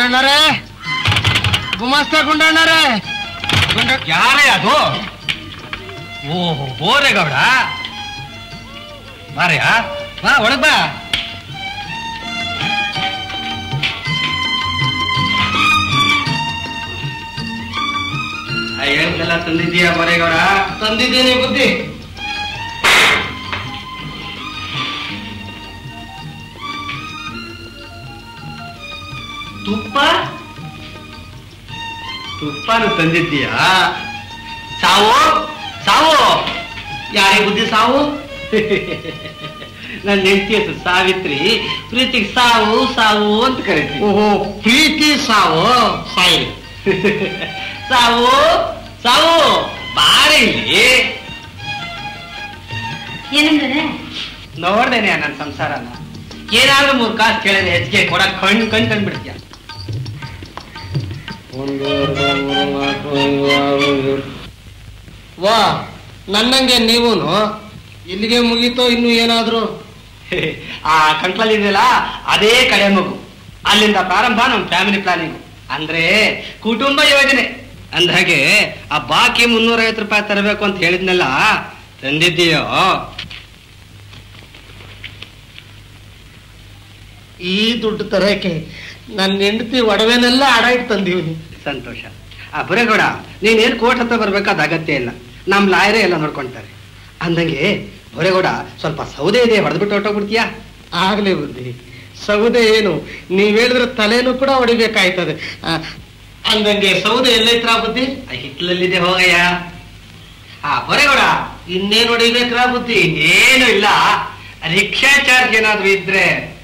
ಗುಂಡಣ್ಣರೇ ಗುಮಾಸ್ತ ಗುಂಡಣ್ಣರೇ ಗುಂಡ ಯಾರೇ ಅದು ಓಹೋ ಬೋರೇಗೌಡ ಬಾರಯ್ಯ ಬಾ ಒಳಗ್ ಬಾ ಹೇಳಿದ್ದೆಲ್ಲ ತಂದಿದ್ದೀಯಾ ಬೋರೇಗೌಡ ತಂದಿದ್ದೀನಿ ಬುದ್ಧಿ ತುಪ್ಪ ತುಪ್ಪನು ತಂದಿದ್ದೀಯಾ ಸಾವು ಸಾವು ಯಾರಿಗೆ ಬುದ್ಧಿ ಸಾವು ನನ್ನ ಹೆಂಡತಿ ಹೆಸರು ಸಾವಿತ್ರಿ ಪ್ರೀತಿಗೆ ಸಾವು ಸಾವು ಅಂತ ಕರಿತೀವಿ ಓಹೋ ಪ್ರೀತಿ ಸಾವು ಸಾಯಿರಿ ಸಾವು ಸಾವು ಬಾರಿ ಇಲ್ಲಿ ಏನಂದ್ರೆ ನೋಡ್ದೇನೆ ನನ್ನ ಸಂಸಾರನ ಏನಾದ್ರೂ ಮೂರು ಕಾಸು ಕೇಳಿದ್ರೆ ಹೆಚ್ಚಿಗೆ ಕೊಡಕ್ ಕಣ್ ಕಣ್ ಕಂಡ್ಬಿಡ್ತೀಯ ವಾ ನನ್ನಂಗೆ ನೀವೂನು ಇಲ್ಲಿಗೆ ಮುಗೀತೋ ಇನ್ನು ಏನಾದ್ರು ಆ ಕಂಟ್ಲಲ್ಲಿ ಇದೆಯಲ್ಲ ಅದೇ ಕಡೆ ಮಗು ಅಲ್ಲಿಂದ ಪ್ರಾರಂಭ ನಮ್ಮ ಫ್ಯಾಮಿಲಿ ಪ್ಲಾನಿಂಗ್ ಅಂದ್ರೆ ಕುಟುಂಬ ಯೋಜನೆ ಅಂದ್ಹಾಗೆ ಆ ಬಾಕಿ ಮುನ್ನೂರೈವತ್ತು ರೂಪಾಯಿ ತರಬೇಕು ಅಂತ ಹೇಳಿದ್ನಲ್ಲ ತಂದಿದ್ದೀಯೋ ಈ ದುಡ್ಡು ತರಕ್ಕೆ ನನ್ನ ಹೆಂಡತಿ ಒಡವೆನೆಲ್ಲ ಅಡ ಇಟ್ಟು ತಂದೀವಿ ಸಂತೋಷ ಆ ಬುರೇಗೌಡ ನೀನೇನು ಕೋರ್ಟ್ ಹತ್ರ ಬರ್ಬೇಕಾದ ಅಗತ್ಯ ಇಲ್ಲ ನಮ್ಮ ಲಾಯರೇ ಎಲ್ಲ ನೋಡ್ಕೊಂತಾರೆ ಅಂದಂಗೆ ಬುರೇಗೌಡ ಸ್ವಲ್ಪ ಸೌದೆ ಇದೆ ಹೊಡೆದ್ಬಿಟ್ಟು ಹೊರಟೋಗ್ಬಿಡ್ತೀಯಾ ಆಗ್ಲೇ ಬುದ್ಧಿ ಸೌದೆ ಏನು ನೀವ್ ಹೇಳಿದ್ರೆ ತಲೆನೂ ಕೂಡ ಹೊಡಿಬೇಕಾಯ್ತದೆ ಆ, ಅಂದಂಗೆ ಸೌದೆ ಎಲ್ಲೈತ್ರ ಬುದ್ಧಿ ಆ ಹಿತ್ಲಲ್ಲಿದೆ ಹೋಗಯ್ಯ ಆ ಬುರೇಗೌಡ ಇನ್ನೇನ್ ಹೊಡಿಬೇಕ್ರಾ ಬುದ್ಧಿ ಏನು ಇಲ್ಲ ರಿಕ್ಷಾ ಚಾರ್ಜ್ ಏನಾದ್ರೂ ಇದ್ರೆ